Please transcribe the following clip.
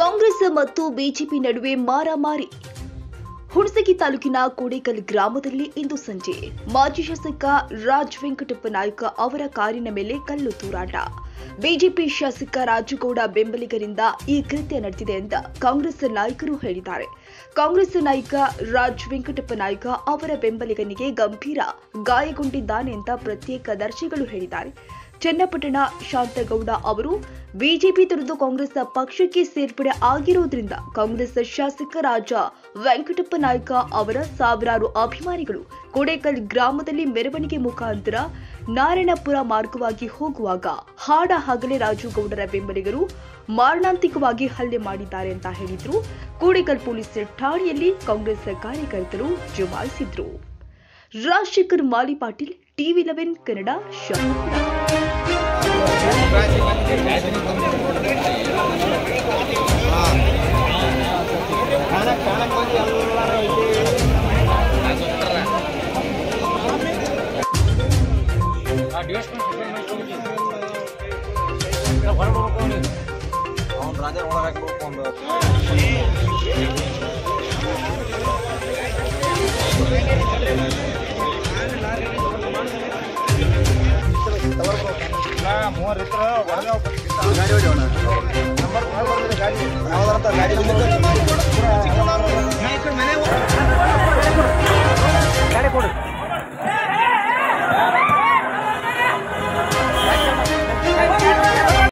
ಕಾಂಗ್ರೆಸ್ ಮತ್ತು ಬಿಜೆಪಿ ನಡುವೆ ಮಾರಾಮಾರಿ ಹುಣಸಗಿ ತಾಲೂಕಿನ ಕೋಡೇಕಲ್ ಗ್ರಾಮದಲ್ಲಿ ಇಂದು ಸಂಜೆ ಮಾಜಿ ಶಾಸಕ ರಾಜ್ ವೆಂಕಟಪ್ಪ ನಾಯ್ಕ ಅವರ ಕಾರಿನ ಮೇಲೆ ಕಲ್ಲು ತೂರಾಟ ಬಿಜೆಪಿ ಶಾಸಕ ರಾಜುಗೌಡ ಬೆಂಬಲಿಗರಿಂದ ಈ ಕೃತ್ಯ ನಡೆದಿದೆ ಅಂತ ಕಾಂಗ್ರೆಸ್ ನಾಯಕರು ಹೇಳಿದ್ದಾರೆ ಕಾಂಗ್ರೆಸ್ ನಾಯಕ ರಾಜ್ ವೆಂಕಟಪ್ಪ ನಾಯ್ಕ ಅವರ ಬೆಂಬಲಿಗನಿಗೆ ಗಂಭೀರ ಗಾಯಗೊಂಡಿದ್ದಾನೆ ಅಂತ ಪ್ರತ್ಯೇಕ ದರ್ಶಿಗಳು ಹೇಳಿದ್ದಾರೆ ಚನ್ನಪಟ್ಟಣ ಶಾಂತಗೌಡ ಅವರು ಬಿಜೆಪಿ ತೊರೆದು ಕಾಂಗ್ರೆಸ್ ಪಕ್ಷಕ್ಕೆ ಸೇರ್ಪಡೆ ಆಗಿರುವುದರಿಂದ ಕಾಂಗ್ರೆಸ್ ಶಾಸಕ ರಾಜ ವೆಂಕಟಪ್ಪ ನಾಯ್ಕ ಅವರ ಸಾವಿರಾರು ಅಭಿಮಾನಿಗಳು ಕೋಡೇಕಲ್ ಗ್ರಾಮದಲ್ಲಿ ಮೆರವಣಿಗೆ ಮುಖಾಂತರ ನಾರಾಯಣಪುರ ಮಾರ್ಗವಾಗಿ ಹೋಗುವಾಗ ಹಾಡ ಹಗಲೇ ರಾಜುಗೌಡರ ಬೆಂಬಲಿಗರು ಮಾರಣಾಂತಿಕವಾಗಿ ಹಲ್ಲೆ ಮಾಡಿದ್ದಾರೆ ಅಂತ ಹೇಳಿದ್ರು ಕೋಡೇಕಲ್ ಪೊಲೀಸ್ ಠಾಣೆಯಲ್ಲಿ ಕಾಂಗ್ರೆಸ್ ಕಾರ್ಯಕರ್ತರು ಜಮಾಯಿಸಿದ್ರು ರಾಜಶೇಖರ್ ಮಾಲಿ ಪಾಟೀಲ್ ಟಿವಿ ಲೆವೆನ್ ಕನ್ನಡ ಶಾಸಕ ಅವ್ನು ರಾಜ ಒಳಗೆ ಹಾಕಿ ಒಂದು ಮೂವರು ಇದ್ರ ಗಾಡಿ ಹೊಡಿಯೋಣ ನಂಬರ್ ಗಾಡಿ ಯಾವ್ದಾರಂತ ಗಾಡಿ ಗಾಡಿ ಕೊಡು